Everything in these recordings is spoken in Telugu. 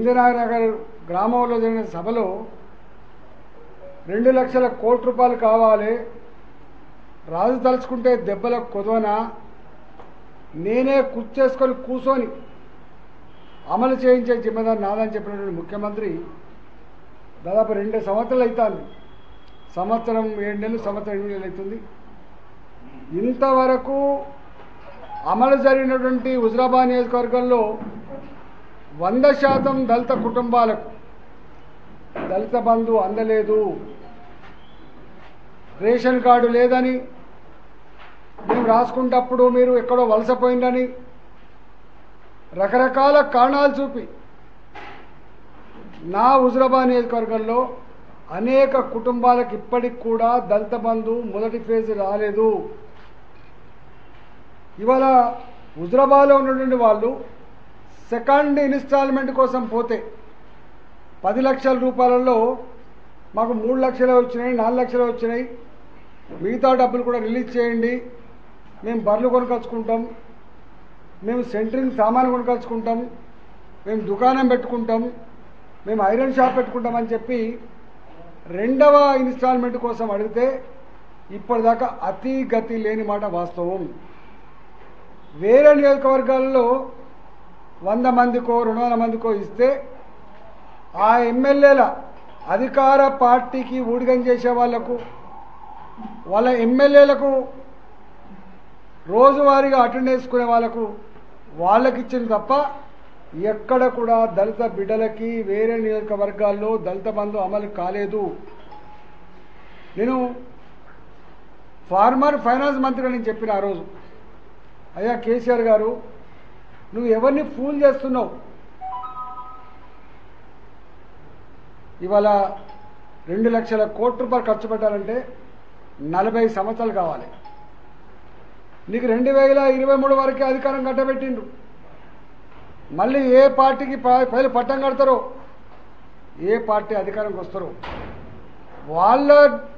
ఇందిరానగర్ గ్రామంలో జరిగిన సభలో రెండు లక్షల కోట్ల రూపాయలు కావాలి రాజు తలుచుకుంటే దెబ్బలకు కొదవనా నేనే కూర్చేసుకొని కూర్చొని అమలు చేయించే జిమ్మదారు నాదని చెప్పినటువంటి ముఖ్యమంత్రి దాదాపు రెండు సంవత్సరాలు అవుతుంది సంవత్సరం ఏడు నెలలు సంవత్సరం ఎనిమిది నెలలు అవుతుంది ఇంతవరకు అమలు జరిగినటువంటి హుజరాబాద్ నియోజకవర్గంలో వంద శాతం దళిత కుటుంబాలకు దళిత బంధు అందలేదు రేషన్ కార్డు లేదని మేము రాసుకుంటప్పుడు మీరు ఎక్కడో వలసపోయిందని రకరకాల కారణాలు చూపి నా హుజరాబాద్ నియోజకవర్గంలో అనేక కుటుంబాలకు ఇప్పటికి కూడా దళిత బంధు మొదటి ఫేజ్ రాలేదు ఇవాళ హుజరాబాద్లో ఉన్నటువంటి వాళ్ళు సెకండ్ ఇన్స్టాల్మెంట్ కోసం పోతే పది లక్షల రూపాయలలో మాకు మూడు లక్షలే వచ్చినాయి నాలుగు లక్షలే వచ్చినాయి మిగతా డబ్బులు కూడా రిలీజ్ చేయండి మేము బర్రెలు కొనుకొచ్చుకుంటాం మేము సెంటరింగ్ సామాన్ కొనుకొచ్చుకుంటాం మేము దుకాణం పెట్టుకుంటాం మేము ఐరన్ షాప్ పెట్టుకుంటామని చెప్పి రెండవ ఇన్స్టాల్మెంట్ కోసం అడిగితే ఇప్పటిదాకా అతి గతి లేని మాట వాస్తవం వేరే నియోజకవర్గాల్లో వంద మందికో రెండు వందల మందికో ఇస్తే ఆ ఎమ్మెల్యేల అధికార పార్టీకి ఊడిగం చేసే వాళ్లకు వాళ్ళ ఎమ్మెల్యేలకు రోజువారీగా అటెండ్ చేసుకునే వాళ్ళకు వాళ్ళకి ఇచ్చింది తప్ప ఎక్కడ కూడా దళిత బిడ్డలకి వేరే నియోజకవర్గాల్లో దళిత బంధు అమలు కాలేదు నేను ఫార్మర్ ఫైనాన్స్ మంత్రిగా నేను చెప్పిన ఆ రోజు అయ్యా కేసీఆర్ గారు నువ్వు ఎవరిని ఫూల్ చేస్తున్నావు ఇవాళ రెండు లక్షల కోట్ల రూపాయలు ఖర్చు పెట్టాలంటే నలభై సంవత్సరాలు కావాలి నీకు రెండు వేల ఇరవై మూడు వరకే అధికారం కట్టబెట్టిండు మళ్ళీ ఏ పార్టీకి ప- పైలు పట్టం కడతారో ఏ పార్టీ అధికారంకి వస్తారో వాళ్ళ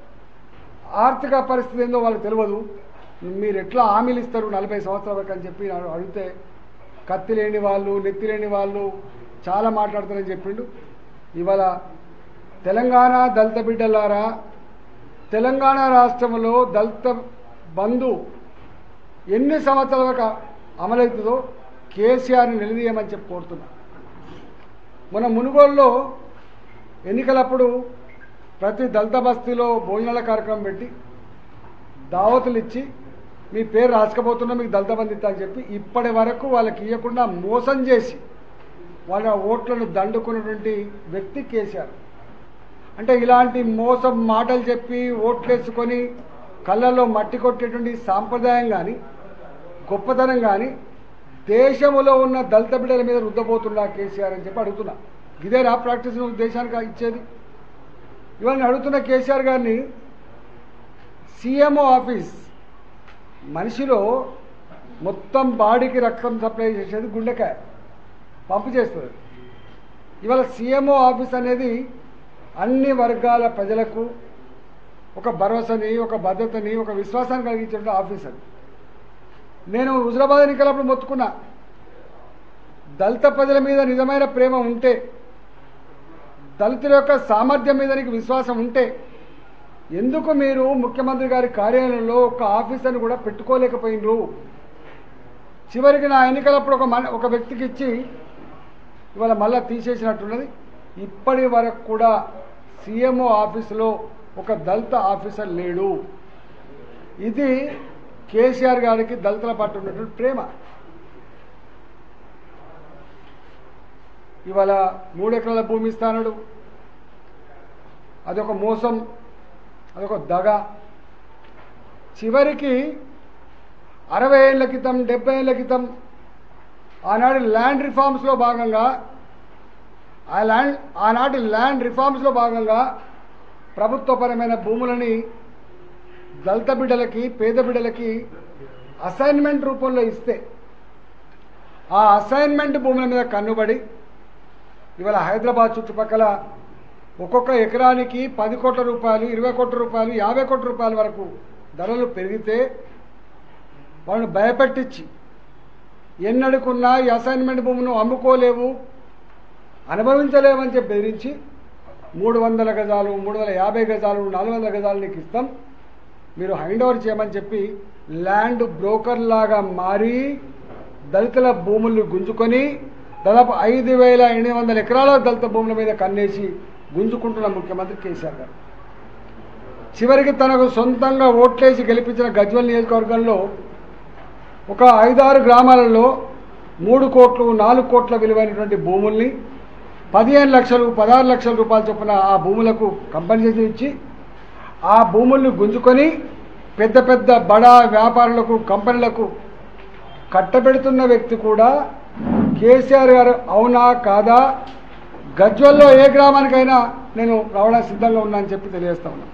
ఆర్థిక పరిస్థితి ఏందో వాళ్ళకి తెలియదు మీరు ఎట్లా హామీలు ఇస్తారు నలభై సంవత్సరాల వరకు అని చెప్పి నాకు అడిగితే కత్తి లేని వాళ్ళు నెత్తి లేని వాళ్ళు చాలా మాట్లాడతారని చెప్పిండు ఇవాళ తెలంగాణ దళిత బిడ్డలారా తెలంగాణ రాష్ట్రంలో దళిత బంధు ఎన్ని సంవత్సరాల వరకు అమలవుతుందో కేసీఆర్ని నిలదీయమని చెప్పి కోరుతున్నా మన మునుగోలులో ఎన్నికలప్పుడు ప్రతి దళిత బస్తీలో భోజనాల కార్యక్రమం పెట్టి దావతులు ఇచ్చి మీ పేరు రాసుకపోతున్నా మీకు దళిత బంధు ఇస్తా అని చెప్పి ఇప్పటి వరకు వాళ్ళకి ఇవ్వకుండా మోసం చేసి వాళ్ళ ఓట్లను దండుకున్నటువంటి వ్యక్తి కేసీఆర్ అంటే ఇలాంటి మోసం మాటలు చెప్పి ఓట్లేసుకొని కళ్ళల్లో మట్టి కొట్టేటువంటి సాంప్రదాయం కానీ గొప్పతనం కానీ దేశంలో ఉన్న దళిత బిడ్డల మీద రుద్దబోతున్నా కేసీఆర్ అని చెప్పి అడుగుతున్నా ఇదే రా ప్రాక్టీస్ నువ్వు దేశానికి ఇచ్చేది ఇవన్నీ అడుగుతున్న కేసీఆర్ గారిని సీఎంఓ ఆఫీస్ మనిషిలో మొత్తం బాడీకి రక్తం సప్లై చేసేది గుండెకాయ పంపు చేస్తుంది ఇవాళ సీఎంఓ ఆఫీస్ అనేది అన్ని వర్గాల ప్రజలకు ఒక భరోసాని ఒక భద్రతని ఒక విశ్వాసాన్ని కలిగించే ఆఫీస్ అది నేను హుజరాబాద్ ఎన్నికలప్పుడు మొత్తుకున్నా దళిత ప్రజల మీద నిజమైన ప్రేమ ఉంటే దళితుల యొక్క సామర్థ్యం మీద నీకు విశ్వాసం ఉంటే ఎందుకు మీరు ముఖ్యమంత్రి గారి కార్యాలయంలో ఒక ఆఫీసర్ని కూడా పెట్టుకోలేకపోయినరు చివరికి నా ఎన్నికలప్పుడు ఒక మన ఒక వ్యక్తికి ఇచ్చి ఇవాళ మళ్ళా తీసేసినట్టున్నది ఇప్పటి వరకు కూడా సీఎంఓ ఆఫీసులో ఒక దళిత ఆఫీసర్ లేడు ఇది కేసీఆర్ గారికి దళితుల పట్ల ఉన్నటువంటి ప్రేమ ఇవాళ మూడెకరాల భూమి ఇస్తానడు అదొక మోసం అదొక దగ చివరికి అరవై ఏళ్ళ క్రితం డెబ్బై ఏళ్ళ క్రితం ఆనాడు ల్యాండ్ రిఫార్మ్స్లో భాగంగా ఆ ల్యాండ్ ఆనాటి ల్యాండ్ రిఫార్మ్స్లో భాగంగా ప్రభుత్వపరమైన భూములని దళిత బిడ్డలకి పేద బిడ్డలకి అసైన్మెంట్ రూపంలో ఇస్తే ఆ అసైన్మెంట్ భూముల మీద కన్నుబడి ఇవాళ హైదరాబాద్ చుట్టుపక్కల ఒక్కొక్క ఎకరానికి పది కోట్ల రూపాయలు ఇరవై కోట్ల రూపాయలు యాభై కోట్ల రూపాయల వరకు ధరలు పెరిగితే వాళ్ళని భయపెట్టించి ఎన్నడుకున్నా ఈ అసైన్మెంట్ భూమును అమ్ముకోలేవు అనుభవించలేమని చెప్పి బెదిరించి మూడు వందల గజాలు మూడు వందల యాభై గజాలు నాలుగు వందల గజాలు నీకు ఇస్తాం మీరు హ్యాండ్ ఓవర్ చేయమని చెప్పి ల్యాండ్ బ్రోకర్ లాగా మారి దళితుల భూములు గుంజుకొని దాదాపు ఐదు వేల ఎనిమిది వందల ఎకరాల దళిత భూముల మీద కన్నేసి గుంజుకుంటున్న ముఖ్యమంత్రి కేసీఆర్ గారు చివరికి తనకు సొంతంగా ఓట్లేసి గెలిపించిన గజ్వల్ నియోజకవర్గంలో ఒక ఐదారు గ్రామాలలో మూడు కోట్లు నాలుగు కోట్ల విలువైనటువంటి భూముల్ని పదిహేను లక్షలు పదహారు లక్షల రూపాయల చొప్పున ఆ భూములకు కంపెన్సేషన్ ఇచ్చి ఆ భూముల్ని గుంజుకొని పెద్ద పెద్ద బడా వ్యాపారులకు కంపెనీలకు కట్టబెడుతున్న వ్యక్తి కూడా కేసీఆర్ గారు అవునా కాదా గజ్వల్లో ఏ గ్రామానికైనా నేను రావడానికి సిద్ధంగా ఉన్నా అని చెప్పి తెలియజేస్తా ఉన్నా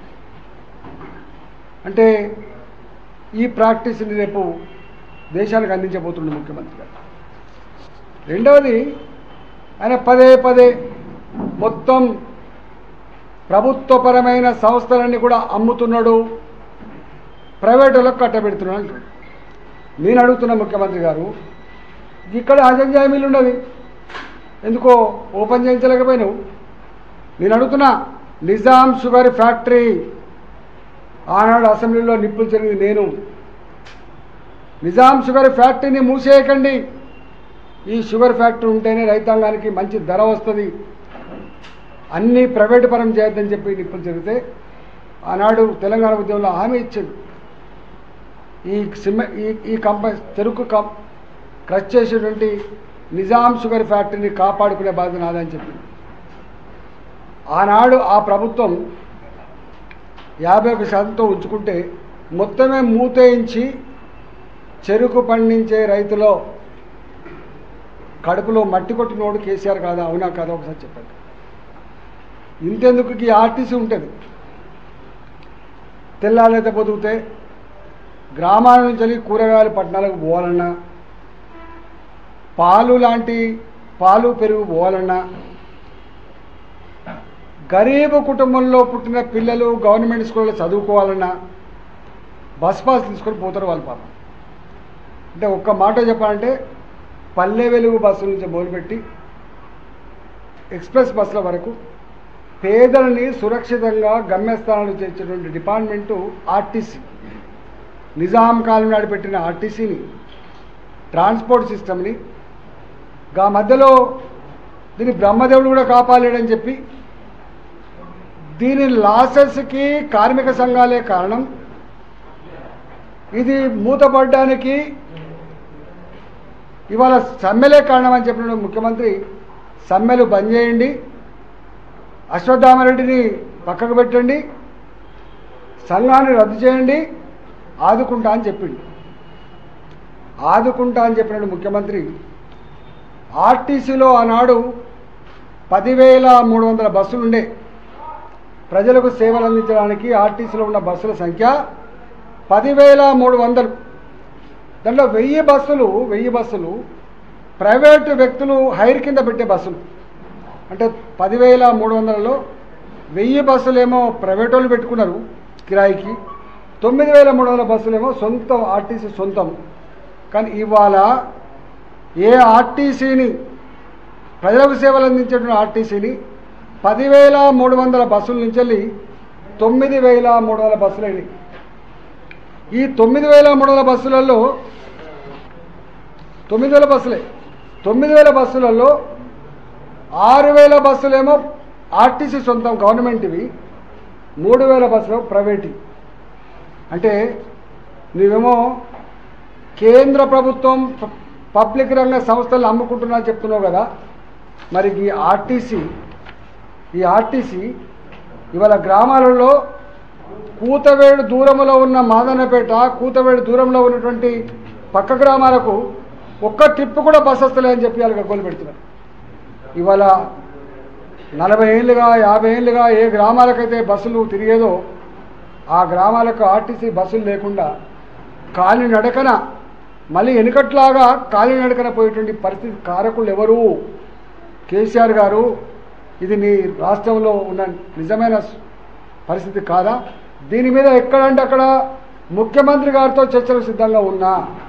అంటే ఈ ప్రాక్టీస్ని రేపు దేశానికి అందించబోతుండే ముఖ్యమంత్రి గారు రెండవది ఆయన పదే పదే మొత్తం ప్రభుత్వపరమైన సంస్థలన్నీ కూడా అమ్ముతున్నాడు ప్రైవేటులకు కట్టబెడుతున్నాడు అంటాడు నేను అడుగుతున్న ముఖ్యమంత్రి గారు ఇక్కడ అజంజాయి మిల్లు ఉన్నది ఎందుకో ఓపెన్ చేయించలేకపోయినావు నేను అడుగుతున్నా నిజాం షుగర్ ఫ్యాక్టరీ ఆనాడు అసెంబ్లీలో నిప్పులు జరిగింది నేను నిజాం షుగర్ ఫ్యాక్టరీని మూసేయకండి ఈ షుగర్ ఫ్యాక్టరీ ఉంటేనే రైతాంగానికి మంచి ధర వస్తుంది అన్నీ ప్రైవేటు పరం చేయొద్దని చెప్పి నిప్పులు జరిగితే ఆనాడు తెలంగాణ ఉద్యమంలో హామీ ఇచ్చింది ఈ సిమె ఈ ఈ కంపెనీ చెరుకు కం క్రష్ చేసేటువంటి నిజాం షుగర్ ఫ్యాక్టరీని కాపాడుకునే బాధ్యత నాదని చెప్పింది ఆనాడు ఆ ప్రభుత్వం యాభై ఒక శాతంతో ఉంచుకుంటే మొత్తమే మూతేయించి చెరుకు పండించే రైతులో కడుపులో మట్టి కొట్టినోడు కేసీఆర్ కాదా అవునా కాదా ఒకసారి చెప్పండి ఇంతెందుకు ఈ ఆర్టీసీ ఉంటుంది తెల్లారైతే పొదిగితే గ్రామాల నుంచి వెళ్ళి కూరగాయలు పట్టణాలకు పోవాలన్నా పాలు లాంటి పాలు పెరుగు పోవాలన్నా గరీబ్ కుటుంబంలో పుట్టిన పిల్లలు గవర్నమెంట్ స్కూల్లో చదువుకోవాలన్నా బస్ పాస్ తీసుకొని పోతారు వాళ్ళ పాపం అంటే ఒక్క మాట చెప్పాలంటే పల్లె వెలుగు బస్సు నుంచి మొదలుపెట్టి ఎక్స్ప్రెస్ బస్సుల వరకు పేదలని సురక్షితంగా గమ్యస్థానాలు చేర్చేటువంటి డిపార్ట్మెంటు ఆర్టీసీ నిజాం కాలం నాడు పెట్టిన ఆర్టీసీని ట్రాన్స్పోర్ట్ సిస్టమ్ని గా మధ్యలో దీని బ్రహ్మదేవుడు కూడా కాపాలేడని చెప్పి దీని లాసెస్కి కార్మిక సంఘాలే కారణం ఇది మూతపడడానికి ఇవాళ సమ్మెలే కారణం అని చెప్పిన ముఖ్యమంత్రి సమ్మెలు బంద్ చేయండి అశ్వత్థామరెడ్డిని పక్కకు పెట్టండి సంఘాన్ని రద్దు చేయండి ఆదుకుంటా అని చెప్పిండు ఆదుకుంటా అని చెప్పినట్టు ముఖ్యమంత్రి ఆర్టీసీలో ఆనాడు పదివేల మూడు వందల బస్సులు ఉండే ప్రజలకు సేవలు అందించడానికి ఆర్టీసీలో ఉన్న బస్సుల సంఖ్య పదివేల మూడు వందలు దాంట్లో వెయ్యి బస్సులు వెయ్యి బస్సులు ప్రైవేటు వ్యక్తులు హైర్ కింద పెట్టే బస్సులు అంటే పదివేల మూడు వందలలో వెయ్యి బస్సులేమో ప్రైవేట్ వాళ్ళు పెట్టుకున్నారు కిరాయికి తొమ్మిది వేల మూడు వందల బస్సులేమో సొంతం ఆర్టీసీ సొంతం కానీ ఇవాళ ఏ ఆర్టీసీని ప్రజలకు సేవలు అందించేటువంటి ఆర్టీసీని పదివేల మూడు వందల బస్సుల నుంచి వెళ్ళి తొమ్మిది వేల మూడు వందల బస్సులు అయినాయి ఈ తొమ్మిది వేల మూడు వందల బస్సులలో తొమ్మిది వేల బస్సులే తొమ్మిది వేల బస్సులలో ఆరు వేల బస్సులేమో ఆర్టీసీ సొంతం గవర్నమెంట్వి మూడు వేల బస్సులు ప్రైవేట్ అంటే నువ్వేమో కేంద్ర ప్రభుత్వం ప- పబ్లిక్ రంగ సంస్థలు అమ్ముకుంటున్నా చెప్తున్నావు కదా మరి ఈ ఆర్టీసీ ఈ ఆర్టీసీ ఇవాళ గ్రామాలలో కూతవేడు దూరంలో ఉన్న మాదన్నపేట కూతవేడు దూరంలో ఉన్నటువంటి పక్క గ్రామాలకు ఒక్క ట్రిప్ కూడా బస్ వస్తలే అని చెప్పి వాళ్ళకి గోలు పెడుతున్నారు ఇవాళ నలభై ఏళ్ళుగా యాభై ఏళ్ళుగా ఏ గ్రామాలకైతే బస్సులు తిరిగేదో ఆ గ్రామాలకు ఆర్టీసీ బస్సులు లేకుండా కాలి నడకన మళ్ళీ వెనుకట్లాగా కాలి నడకన పోయేటువంటి పరిస్థితి కారకులు ఎవరు కేసీఆర్ గారు ఇది నీ రాష్ట్రంలో ఉన్న నిజమైన పరిస్థితి కాదా దీని మీద ఎక్కడంటే అక్కడ ముఖ్యమంత్రి గారితో చర్చలు సిద్ధంగా ఉన్నా